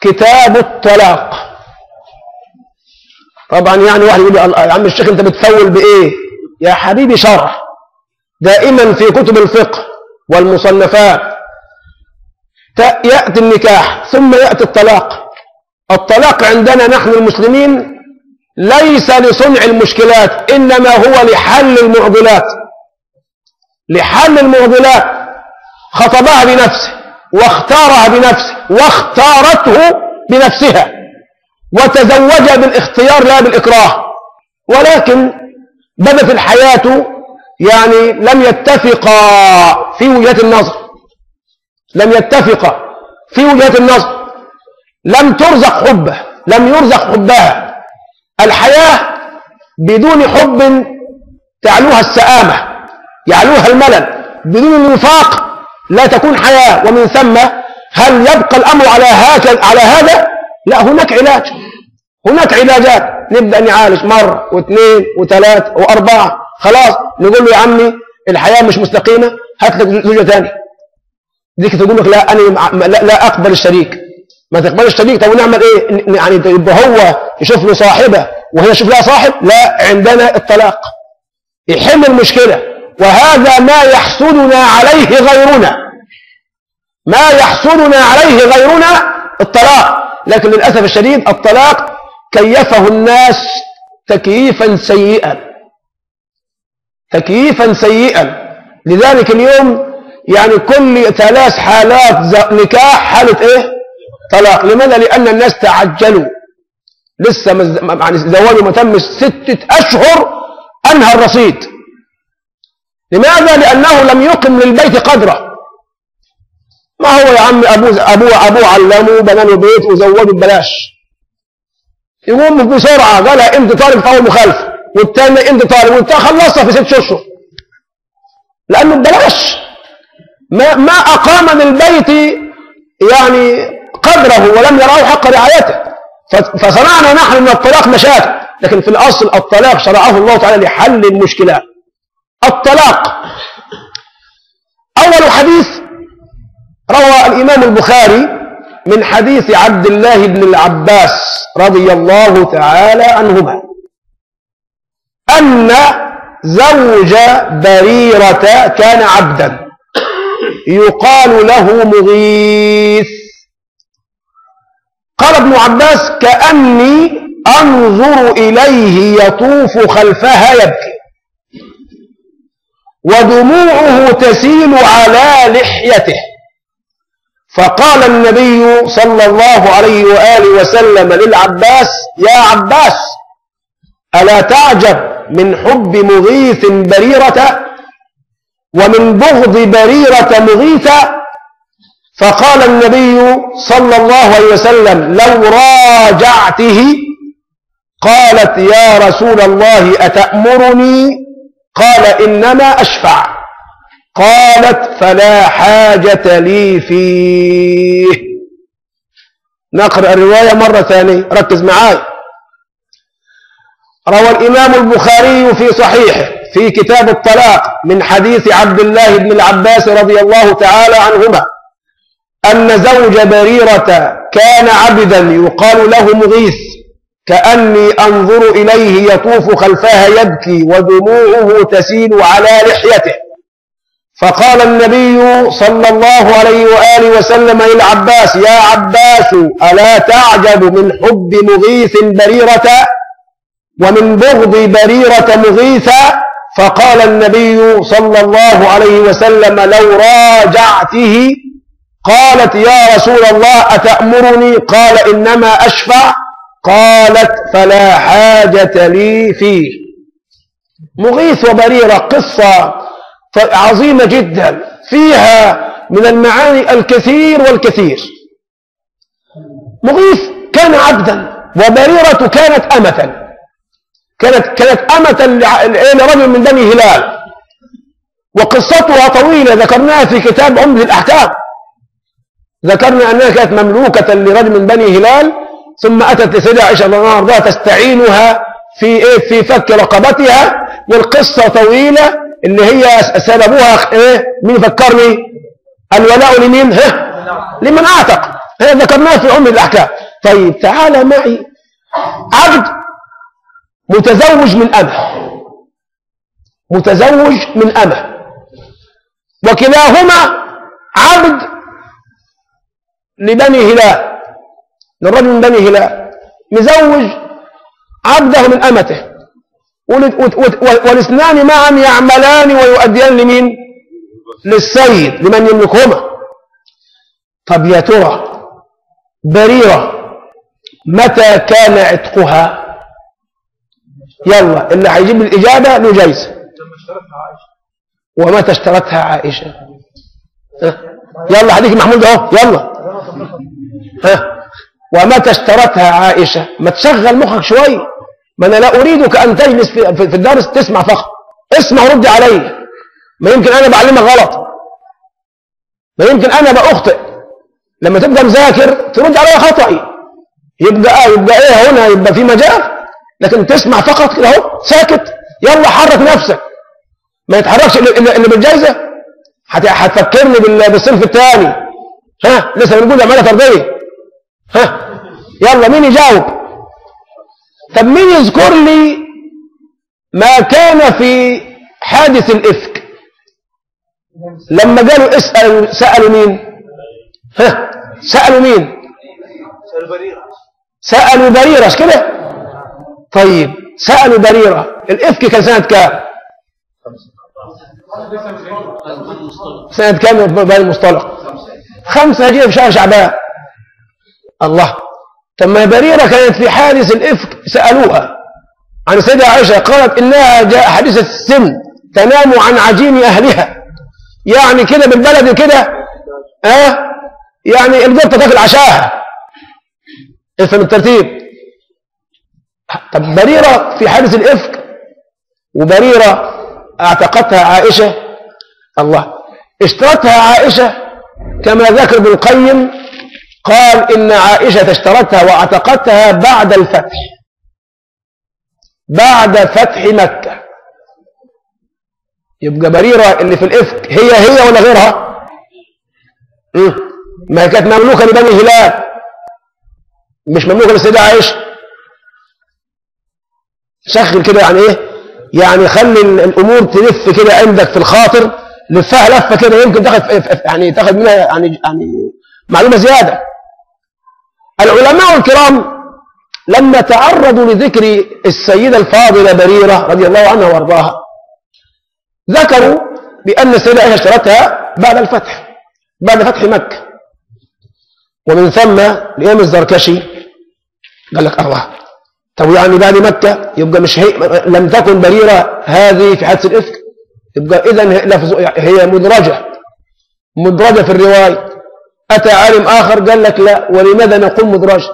كتاب الطلاق طبعا يعني واحد يقول لي يا عم الشيخ انت بتفول بايه يا حبيبي شرح دائما في كتب الفقه والمصنفات يأتي النكاح ثم يأتي الطلاق الطلاق عندنا نحن المسلمين ليس لصنع المشكلات إنما هو لحل المعضلات لحل المعضلات خطبها بنفسه واختارها بنفسه واختارته بنفسها وتزوج بالاختيار لا بالإكراه ولكن بدت الحياة يعني لم يتفقا في وجهة النظر لم يتفقا في وجهة النظر لم ترزق حبه لم يرزق حبها الحياة بدون حب تعلوها السآمة يعلوها الملل بدون الوفاق لا تكون حياة ومن ثم هل يبقى الأمر على هكذا على هذا لا هناك علاج هناك علاجات نبدأ نعالج مرة واثنين وثلاث وأربعة خلاص نقول له يا عمي الحياة مش مستقيمة هات لك زوجة ثانية ديك تقول لك لا أنا لا, لا أقبل الشريك ما تقبل الشريك طب نعمل إيه يعني يبقى هو يشوف له صاحبة وهي تشوف لها صاحب لا عندنا الطلاق يحل المشكلة وهذا ما يحسدنا عليه غيرنا ما يحسدنا عليه غيرنا الطلاق لكن للأسف الشديد الطلاق كيفه الناس تكييفا سيئا تكييفا سيئا لذلك اليوم يعني كل ثلاث حالات نكاح حالة ايه طلاق لماذا لأن الناس تعجلوا لسه مز... يعني زواجه ما تم ستة أشهر أنهى الرصيد لماذا لأنه لم يقم للبيت قدره ما هو يا عم أبوه أبوه أبوه علمه بنى له بيت وزوجه ببلاش يقوم بسرعة قال أنت طالب في أول مخالفة والتاني أنت طالب وأنت خلصها في ست أشهر لأنه ببلاش ما ما أقام للبيت يعني قدره ولم يراه حق رعايته فصنعنا نحن من الطلاق مشاكل لكن في الأصل الطلاق شرعه الله تعالى لحل المشكلات الطلاق أول حديث روى الإمام البخاري من حديث عبد الله بن العباس رضي الله تعالى عنهما أن زوج بريرة كان عبدا يقال له مغيث قال ابن عباس كأني أنظر إليه يطوف خلفها يبكي ودموعه تسيل على لحيته فقال النبي صلى الله عليه وآله وسلم للعباس يا عباس ألا تعجب من حب مغيث بريرة ومن بغض بريرة مغيثة فقال النبي صلى الله عليه وسلم لو راجعته قالت يا رسول الله أتأمرني قال إنما أشفع قالت فلا حاجة لي فيه نقرأ الرواية مرة ثانية ركز معاي روى الإمام البخاري في صحيحه في كتاب الطلاق من حديث عبد الله بن العباس رضي الله تعالى عنهما أن زوج بريرة كان عبدا يقال له مغيث كأني أنظر إليه يطوف خلفها يبكي ودموعه تسيل على لحيته فقال النبي صلى الله عليه وآله وسلم للعباس يا عباس ألا تعجب من حب مغيث بريرة ومن بغض بريرة مغيثة فقال النبي صلى الله عليه وسلم لو راجعته قالت يا رسول الله أتأمرني قال إنما أشفع قالت فلا حاجة لي فيه مغيث وبريرة قصة عظيمة جدا فيها من المعاني الكثير والكثير مغيث كان عبدا وبريرة كانت أمة كانت كانت أمة لرجل من بني هلال وقصتها طويلة ذكرناها في كتاب عمد الأحكام ذكرنا أنها كانت مملوكة لرجل من بني هلال ثم أتت لسيدة عائشة رضي الله عنها تستعينها في إيه في فك رقبتها والقصة طويلة اللي هي سببوها إيه مين فكرني الولاء لمين ها لمن أعتق هذا ذكرناه في عمر الأحكام طيب تعال معي عبد متزوج من أمه متزوج من أمه وكلاهما عبد لبني هلال للرجل من بني هلال مزوج عبده من أمته والاثنان معا يعملان ويؤديان لمين للسيد لمن يملكهما طب يا ترى بريرة متى كان عتقها يلا اللي هيجيب الإجابة له جايزة ومتى اشترتها عائشة ها؟ يلا حديث محمود اهو يلا ها ومتى اشترتها عائشة ما تشغل مخك شوي ما انا لا اريدك ان تجلس في, في الدرس تسمع فقط اسمع ورد علي ما يمكن انا بعلمك غلط ما يمكن انا باخطئ لما تبقى مذاكر ترد علي خطأي يبقى يبقى ايه هنا يبقى في مجال لكن تسمع فقط كده اهو ساكت يلا حرك نفسك ما يتحركش اللي, اللي بالجايزه هتفكرني بالصنف الثاني ها لسه بنقول عماله فرديه ها يلا مين يجاوب طب مين يذكر لي ما كان في حادث الإفك لما قالوا اسألوا سألوا مين ها سألوا مين سألوا بريرة مش كده طيب سألوا بريرة الإفك كان سنة كام سنة كام بني المصطلق خمسة هجرية في شهر شعبان الله طب ما بريرة كانت في حادث الإفك سألوها عن السيدة عائشة قالت إنها جاء حادثة السن تنام عن عجين أهلها يعني كده بالبلد كده اه يعني القطة تاكل عشاها افهم الترتيب طب بريرة في حادث الإفك وبريرة اعتقتها عائشة الله اشترتها عائشة كما ذكر ابن القيم قال إن عائشة اشترتها واعتقتها بعد الفتح بعد فتح مكة يبقى بريرة اللي في الإفك هي هي ولا غيرها مم. ما هي كانت مملوكة لبني هلال مش مملوكة للسيدة عائشة شغل كده يعني ايه يعني خلي الامور تلف كده عندك في الخاطر لفها لفه كده يمكن تاخد يعني تاخد منها يعني يعني معلومه زياده العلماء الكرام لما تعرضوا لذكر السيده الفاضله بريره رضي الله عنها وارضاها ذكروا بان السيده عائشه اشترتها بعد الفتح بعد فتح مكه ومن ثم الامام الزركشي قال لك الله طب يعني بعد مكة يبقى مش هي لم تكن بريرة هذه في حادث الإفك يبقى إذا هي مدرجة مدرجة في الرواية أتى عالم آخر قال لك لا ولماذا نقول مدرجة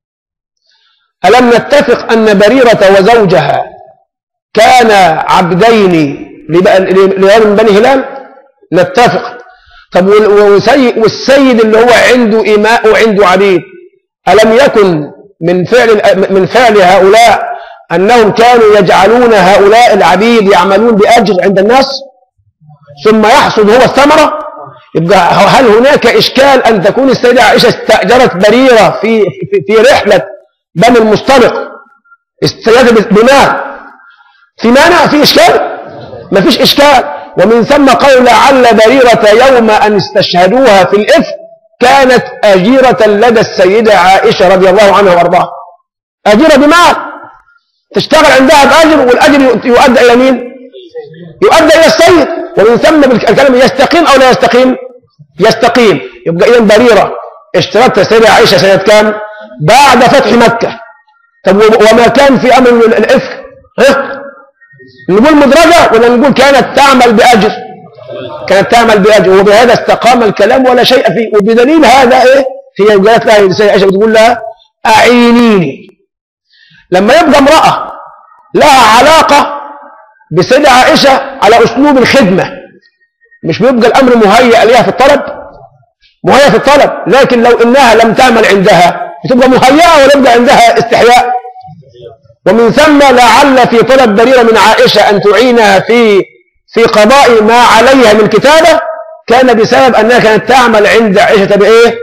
ألم نتفق أن بريرة وزوجها كان عبدين لغير من بني هلال نتفق طب والسيد اللي هو عنده إماء وعنده عبيد ألم يكن من فعل من فعل هؤلاء أنهم كانوا يجعلون هؤلاء العبيد يعملون بأجر عند الناس ثم يحصد هو الثمرة يبقى هل هناك إشكال أن تكون السيدة عائشة استأجرت بريرة في في, في رحلة بني المصطلق استأجرت بمال في مانع في إشكال ما فيش إشكال ومن ثم قول لعل بريرة يوم أن استشهدوها في الإفك كانت أجيرة لدى السيدة عائشة رضي الله عنها وارضاها أجيرة بمال تشتغل عندها بأجر والأجر يؤدى إلى مين يؤدى إلى السيد ومن ثم الكلام يستقيم أو لا يستقيم يستقيم يبقى إذا بريرة اشترتها السيدة عائشة سنة كام بعد فتح مكة طب وما كان في أمر الإفك ها نقول مدرجة ولا نقول كانت تعمل بأجر كانت تعمل بأجر وبهذا استقام الكلام ولا شيء فيه وبدليل هذا إيه هي قالت لها السيدة عائشة بتقول لها أعينيني لما يبقى امرأة لها علاقة بسيدة عائشة على أسلوب الخدمة مش بيبقى الأمر مهيئ لها في الطلب مهيئ في الطلب لكن لو إنها لم تعمل عندها بتبقى مهيئة ولا يبقى عندها استحياء ومن ثم لعل في طلب بريرة من عائشة أن تعينها في في قضاء ما عليها من كتابة كان بسبب أنها كانت تعمل عند عائشة بإيه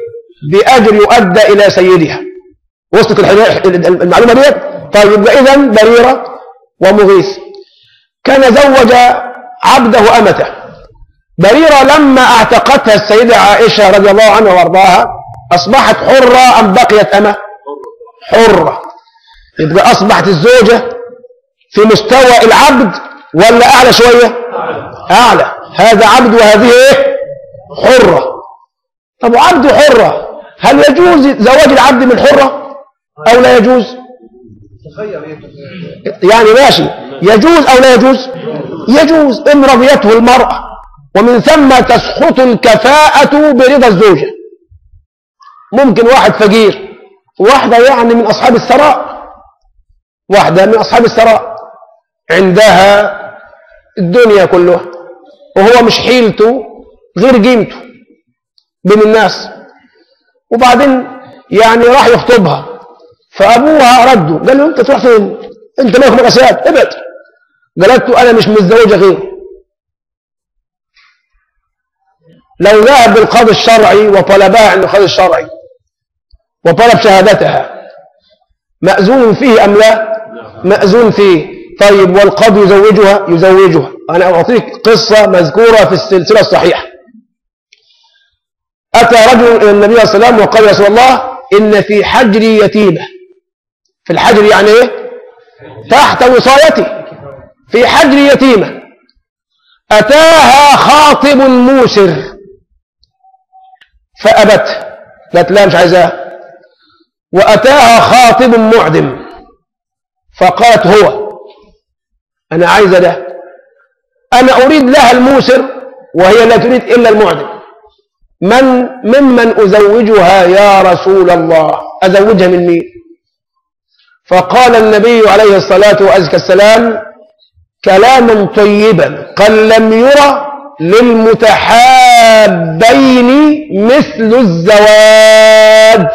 بأجر يؤدى إلى سيدها وصلت المعلومة دي طيب يبقى إذا بريرة ومغيث كان زوج عبده أمته بريرة لما اعتقتها السيدة عائشة رضي الله عنها وارضاها أصبحت حرة أم بقيت أمة حرة يبقى أصبحت الزوجة في مستوى العبد ولا أعلى شوية أعلى هذا عبد وهذه إيه حرة طب عبد حرة هل يجوز زواج العبد من حرة أو لا يجوز يعني ماشي يجوز أو لا يجوز يجوز إن رضيته المرأة ومن ثم تسقط الكفاءة برضا الزوجة ممكن واحد فقير واحدة يعني من أصحاب الثراء واحدة من أصحاب الثراء عندها الدنيا كلها وهو مش حيلته غير قيمته بين الناس وبعدين يعني راح يخطبها فأبوها رده قال له أنت تروح فين أنت مالك مقاسات ابعد قالت له أنا مش متزوجة غير لو ذهب بالقاضي الشرعي وطلبها عند القاضي الشرعي وطلب شهادتها مأذون فيه أم لا مأذون فيه طيب والقاضي يزوجها يزوجها أنا أعطيك قصة مذكورة في السلسلة الصحيحة أتى رجل إلى النبي صلى الله عليه وسلم وقال يا رسول الله إن في حجري يتيمة في الحجر يعني إيه تحت وصايتي في حجري يتيمة أتاها خاطب موسر فأبت قالت لا مش عايزاه وأتاها خاطب معدم فقالت هو أنا عايزة ده أنا أريد لها الموسر وهي لا تريد إلا المعدم من ممن أزوجها يا رسول الله أزوجها من مين فقال النبي عليه الصلاة والسلام كلاما طيبا قال لم يرى للمتحابين مثل الزواج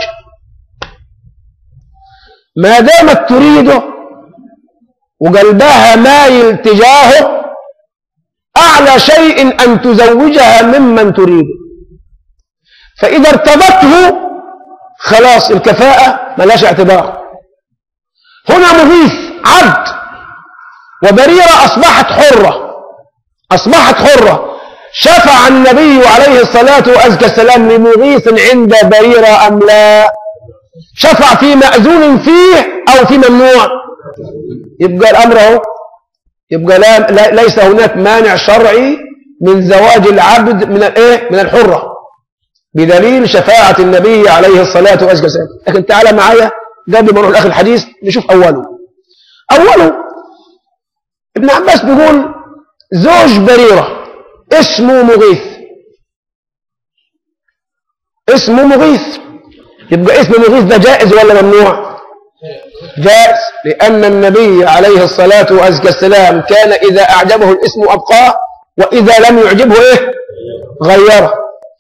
ما دامت تريده وقلبها مايل تجاهه أعلى شيء أن تزوجها ممن تريده فإذا ارتبته خلاص الكفاءة ملاش اعتبار هنا مغيث عبد وبريرة أصبحت حرة أصبحت حرة شفع النبي عليه الصلاة والسلام لمغيث عند بريرة أم لا شفع في مأذون فيه أو في ممنوع يبقى الأمر اهو يبقى لا لا ليس هناك مانع شرعي من زواج العبد من الايه من الحرة بدليل شفاعة النبي عليه الصلاة والسلام لكن تعالى معايا قبل ما نروح لآخر الحديث نشوف أوله أوله ابن عباس بيقول زوج بريرة اسمه مغيث اسمه مغيث يبقى اسم مغيث ده جائز ولا ممنوع جائز لأن النبي عليه الصلاة والسلام كان إذا أعجبه الاسم أبقاه وإذا لم يعجبه إيه غيره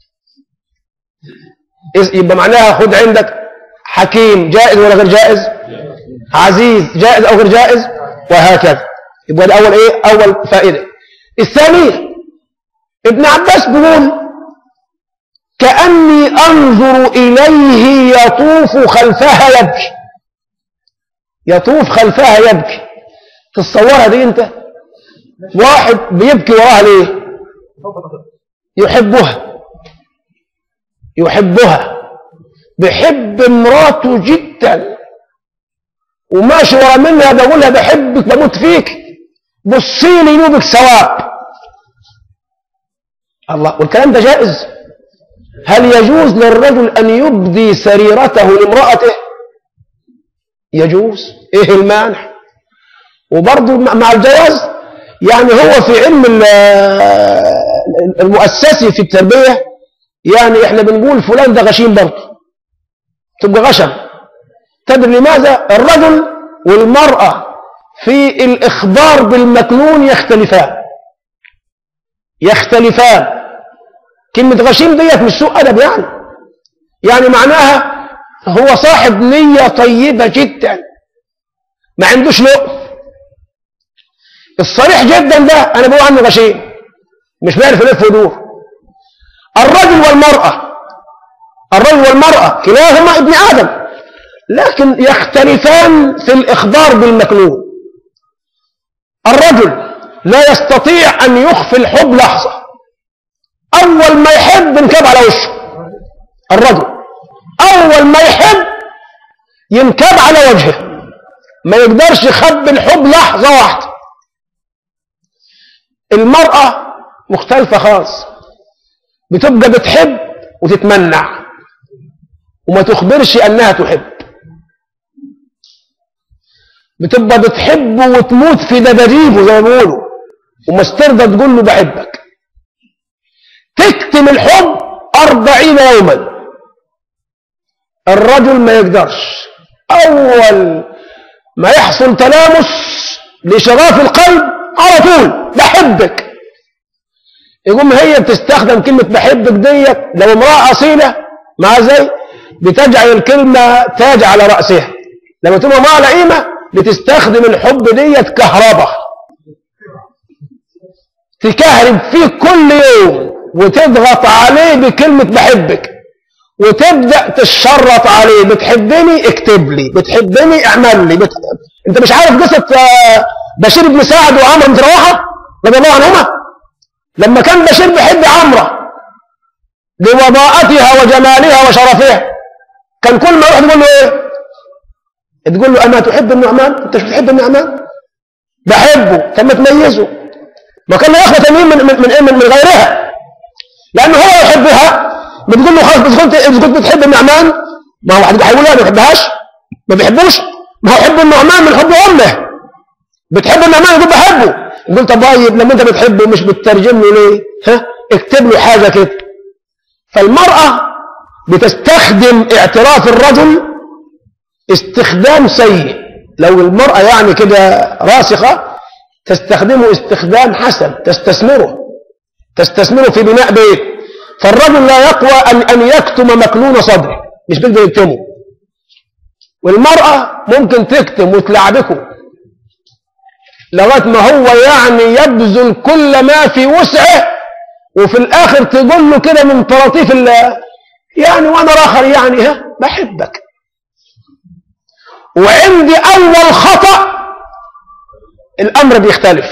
يبقى معناها خد عندك حكيم جائز ولا غير جائز عزيز جائز أو غير جائز وهكذا يبقى الأول إيه أول فائدة الثاني ابن عباس بيقول كأني أنظر إليه يطوف خلفها يبكي يطوف خلفها يبكي تتصورها دي انت واحد بيبكي وراها ليه يحبها يحبها بحب مراته جدا وماشي ورا منها بقولها بحبك بموت فيك بصي لي ينوبك ثواب الله والكلام ده جائز هل يجوز للرجل أن يبدي سريرته لامرأته يجوز إيه المانع وبرضه مع الجواز يعني هو في علم المؤسسي في التربية يعني احنا بنقول فلان ده غشيم برضه تبقى غشم تدري لماذا الرجل والمرأة في الإخبار بالمكنون يختلفان يختلفان كلمة غشيم ديت مش سوء أدب يعني يعني معناها هو صاحب نية طيبة جدا ما عندوش لؤم الصريح جدا ده أنا بقول عنه غشيم مش بيعرف يلف ويدور الرجل والمرأة الرجل والمرأة كلاهما ابن آدم لكن يختلفان في الإخبار بالمكنون الرجل لا يستطيع أن يخفي الحب لحظة أول ما يحب ينكب على وشه الرجل أول ما يحب ينكب على وجهه ما يقدرش يخبي الحب لحظة واحدة المرأة مختلفة خالص بتبقى بتحب وتتمنع وما تخبرش أنها تحب بتبقى بتحب وتموت في دباديبه زي ما بيقولوا وما استرضى تقول له بحبك تكتم الحب أربعين يوما الرجل ما يقدرش أول ما يحصل تلامس لشغاف القلب على طول بحبك يقوم هي بتستخدم كلمة بحبك ديت لو امرأة أصيلة مع زي بتجعل الكلمة تاج على رأسها لما تبقى امرأة لئيمة بتستخدم الحب ديت كهرباء تكهرب فيه كل يوم وتضغط عليه بكلمة بحبك وتبدأ تشرط عليه بتحبني اكتب لي بتحبني اعمل لي بت... انت مش عارف قصة آه، بشير بن سعد وعمرو بن رواحة رضي الله عنهما لما كان بشير بيحب عمرة لوضاءتها وجمالها وشرفها كان كل ما يروح تقول له ايه تقول له اما تحب النعمان انت مش بتحب النعمان بحبه طب ما تميزه ما كان ياخذ تمييز من من من, إيه؟ من, من غيرها لانه هو يحبها بتقول له خلاص بس كنت اذا كنت بتحب النعمان ما هو واحد هيقول لا ما بيحبهاش ما بيحبوش ما هو يحب النعمان من حب امه بتحب النعمان يقول بحبه يقول طب طيب لما انت بتحبه مش بتترجم له ليه ها اكتب له حاجه كده فالمراه بتستخدم اعتراف الرجل استخدام سيء لو المرأة يعني كده راسخة تستخدمه استخدام حسن تستثمره تستثمره في بناء بيت فالرجل لا يقوى أن, أن يكتم مكنون صدره مش بيقدر يكتمه والمرأة ممكن تكتم وتلعبكه لغاية ما هو يعني يبذل كل ما في وسعه وفي الآخر تقول له كده من طراطيف الله يعني وأنا آخر يعني ها بحبك وعندي أول خطأ الأمر بيختلف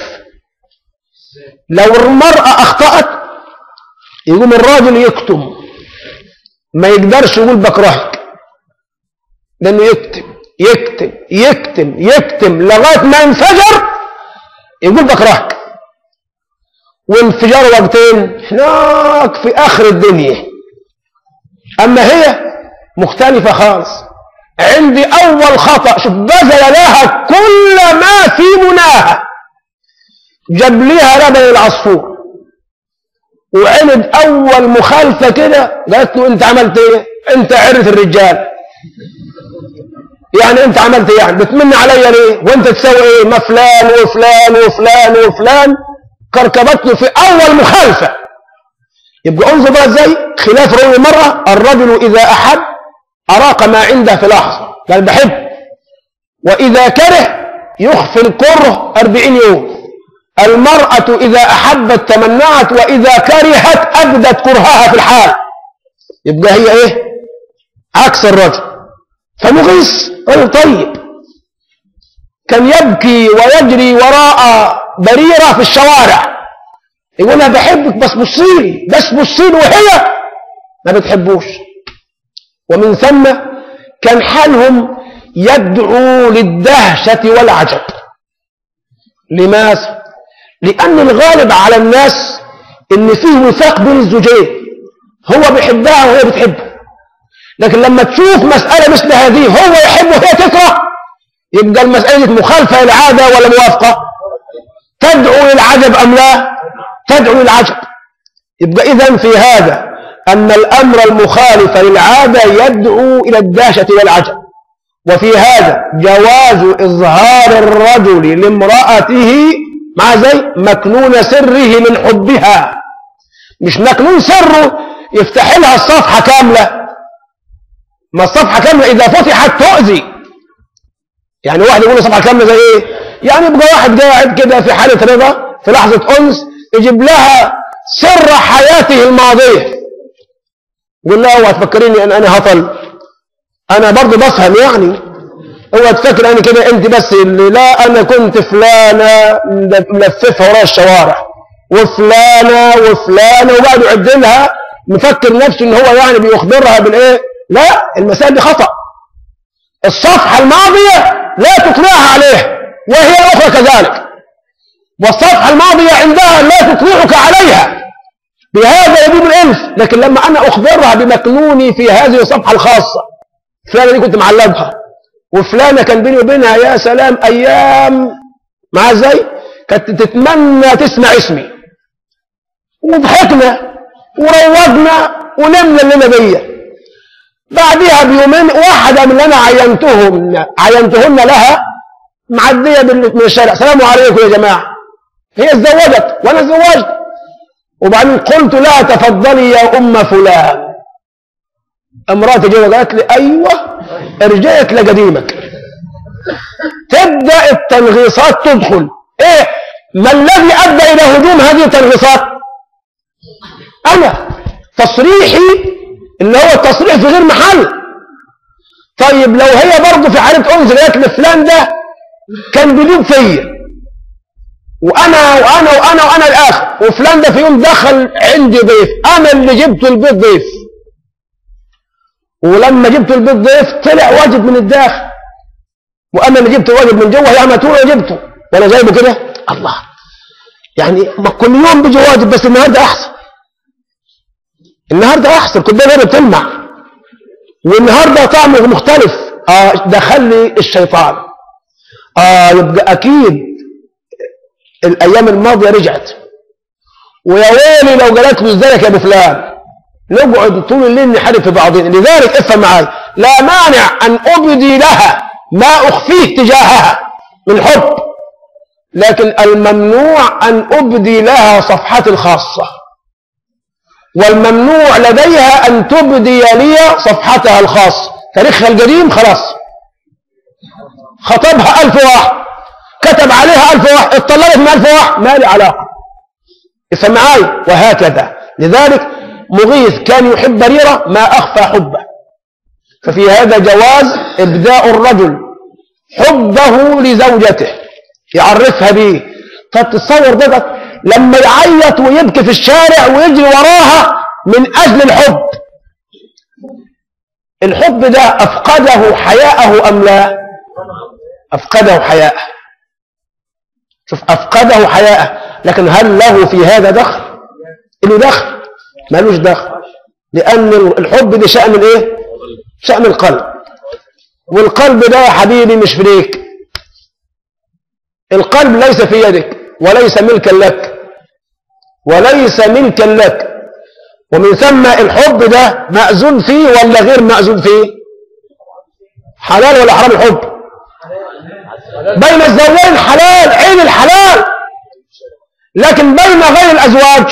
لو المرأة أخطأت يقوم الراجل يكتم ما يقدرش يقول بكرهك لأنه يكتم يكتم يكتم يكتم لغاية ما ينفجر يقول بكرهك وانفجار وقتين هناك في آخر الدنيا أما هي مختلفة خالص عندي أول خطأ شوف بذل لها كل ما في مناها جاب لها لبن العصفور وعند أول مخالفة كده قالت له أنت عملت إيه؟ أنت عرت الرجال يعني أنت عملت إيه يعني بتمن عليا ليه؟ وأنت تسوي إيه؟ ما فلان وفلان وفلان وفلان كركبت له في أول مخالفة يبقى انظر بقى ازاي خلاف رؤية المرأة الرجل إذا أحب أراق ما عنده في لحظة قال بحب وإذا كره يخفي الكره أربعين يوم المرأة إذا أحبت تمنعت وإذا كرهت أبدت كرهها في الحال يبقى هي إيه عكس الرجل فمغيث رجل طيب كان يبكي ويجري وراء بريرة في الشوارع يقول أنا بحبك بس بصيلي بس بصيلي وهي ما بتحبوش ومن ثم كان حالهم يدعو للدهشة والعجب لماذا؟ لأن الغالب على الناس إن فيه وثاق بين الزوجين هو بيحبها وهي بتحبه لكن لما تشوف مسألة مثل هذه هو يحب وهي تكره يبقى المسألة دي مخالفة للعادة ولا موافقة تدعو للعجب أم لا تدعو للعجب يبقى إذا في هذا أن الأمر المخالف للعادة يدعو إلى الدهشة والعجب وفي هذا جواز إظهار الرجل لامرأته مع زي مكنون سره من حبها مش مكنون سره يفتح لها الصفحة كاملة ما الصفحة كاملة إذا فتحت تؤذي يعني واحد يقول صفحة كاملة زي إيه يعني يبقى واحد قاعد كده في حالة رضا في لحظة أنس يجيب لها سر حياته الماضية قول لها اوعى تفكريني ان انا هطل انا برضو بفهم يعني اوعى تفكر انا كده انت بس اللي لا انا كنت فلانه ملففها وراء الشوارع وفلانه وفلانه وقعد يعد لها مفكر نفسه ان هو يعني بيخبرها بالايه لا المسائل دي خطا الصفحه الماضيه لا تطلعها عليه وهي الاخرى كذلك والصفحة الماضية عندها لا تطلعك عليها بهذا يجيب الإنس لكن لما أنا أخبرها بمكنوني في هذه الصفحة الخاصة فلانة دي كنت معلمها وفلانة كان بيني وبينها يا سلام أيام مع ازاي كانت تتمنى تسمع اسمي وضحكنا وروضنا ونمنا الليلة دي بعدها بيومين واحدة من اللي أنا عينتهم عينتهن لها معدية من الشارع السلام عليكم يا جماعة هي اتزوجت وانا اتزوجت وبعدين قلت لها تفضلي يا ام فلان امراتي جوه قالت لي ايوه رجعت لقديمك تبدا التنغيصات تدخل ايه ما الذي ادى الى هجوم هذه التنغيصات انا تصريحي اللي هو التصريح في غير محل طيب لو هي برضه في حاله انثى قالت لي فلان ده كان بيدوب فيا وانا وانا وانا وانا الاخر وفلان ده في يوم دخل عندي ضيف انا اللي جبت البيت ضيف ولما جبت البيت ضيف طلع واجب من الداخل وانا اللي جبت واجب من جوه هي عملته له جبته وانا جايبه كده الله يعني ما كل يوم بيجي واجب بس النهارده احسن النهارده احسن كنت ده بتلمع والنهارده طعمه مختلف اه دخل لي الشيطان اه يبقى اكيد الايام الماضيه رجعت ويا ويلي لو قالت له ازيك يا ابو فلان نقعد طول الليل نحارب في بعضنا لذلك افهم معي لا مانع ان ابدي لها ما اخفيه تجاهها من حب لكن الممنوع ان ابدي لها صفحتي الخاصه والممنوع لديها ان تبدي لي صفحتها الخاصه تاريخها القديم خلاص خطبها ألف واحد كتب عليها ألف واحد اتطلبت من ألف واحد ما لي علاقة افهم معاي وهكذا لذلك مغيث كان يحب بريرة ما أخفى حبه ففي هذا جواز إبداء الرجل حبه لزوجته يعرفها به طب تتصور ده لما يعيط ويبكي في الشارع ويجري وراها من أجل الحب الحب ده أفقده حياءه أم لا أفقده حياءه شوف أفقده حياءه لكن هل له في هذا دخل له دخل مالوش دخل لأن الحب ده شأن الإيه شأن القلب والقلب ده يا حبيبي مش في ايديك القلب ليس في يدك وليس ملكا لك وليس ملكا لك ومن ثم الحب ده مأذون فيه ولا غير مأذون فيه حلال ولا حرام الحب بين الزوجين حلال عين الحلال لكن بين غير الأزواج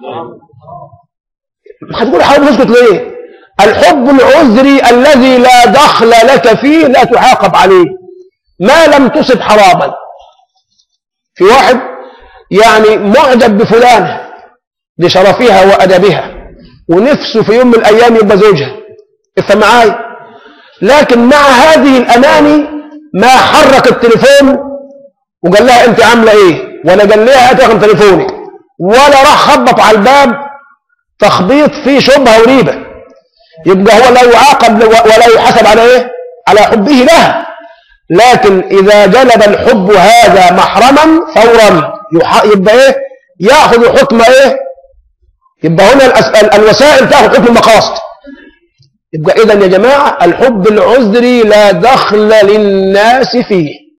هتقول حرام تسكت ليه الحب العذري الذي لا دخل لك فيه لا تعاقب عليه ما لم تصب حراما في واحد يعني معجب بفلانة لشرفها وأدبها ونفسه في يوم من الأيام يبقى زوجها افهم معاي لكن مع هذه الأماني ما حرك التليفون وقال لها أنت عاملة إيه ولا قال لها هات رقم تليفوني ولا راح خبط على الباب تخبيط فيه شبهة وريبة يبقى هو لا يعاقب ولا يحاسب على إيه على حبه لها لكن إذا جلب الحب هذا محرما فورا يبقى إيه يأخذ حكم إيه يبقى هنا الأسئل الوسائل تأخذ حكم المقاصد يبقى إذا يا جماعة الحب العذري لا دخل للناس فيه